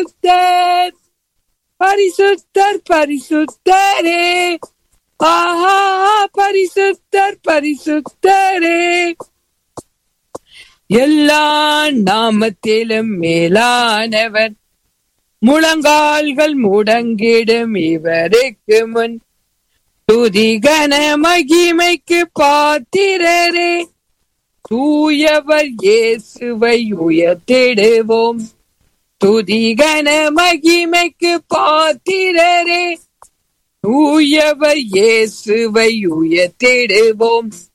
பரிசுத்தர் பரிசுத்தர் பரிசுத்தரே ஆஹா பரிசுத்தர் பரிசுத்தரே எல்லா நாமத்திலும் மேலானவர் முழங்கால்கள் முடங்கிடும் இவருக்கு முன் துதிகன மகிமைக்கு பாத்திரரே தூயவர் இயேசுவை உயர்த்திடுவோம் துதிகன மகிமைக்கு பாத்திரரே தூயவர் இயேசுவை உயர்த்திடுவோம்